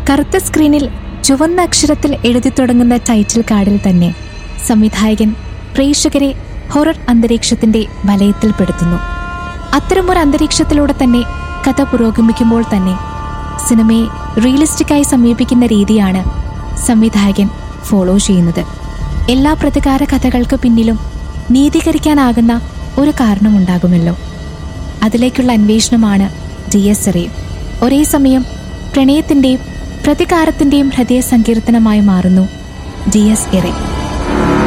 കറുത്ത സ്ക്രീനിൽ ചുവന്ന അക്ഷരത്തിൽ എഴുതി തുടങ്ങുന്ന ടൈറ്റിൽ കാർഡിൽ തന്നെ സംവിധായകൻ പ്രേക്ഷകരെ ഹൊറർ അന്തരീക്ഷത്തിന്റെ വലയത്തിൽപ്പെടുത്തുന്നു അത്തരമൊരു അന്തരീക്ഷത്തിലൂടെ തന്നെ കഥ പുരോഗമിക്കുമ്പോൾ തന്നെ സിനിമയെ റിയലിസ്റ്റിക്കായി സമീപിക്കുന്ന രീതിയാണ് സംവിധായകൻ ഫോളോ ചെയ്യുന്നത് എല്ലാ പ്രതികാര കഥകൾക്ക് പിന്നിലും നീതീകരിക്കാനാകുന്ന ഒരു കാരണമുണ്ടാകുമല്ലോ അതിലേക്കുള്ള അന്വേഷണമാണ് ഡി എസ് എറിയും ഒരേ സമയം പ്രണയത്തിന്റെയും പ്രതികാരത്തിന്റെയും ഹൃദയ സങ്കീർത്തനമായി മാറുന്നു ഡി എസ് എറി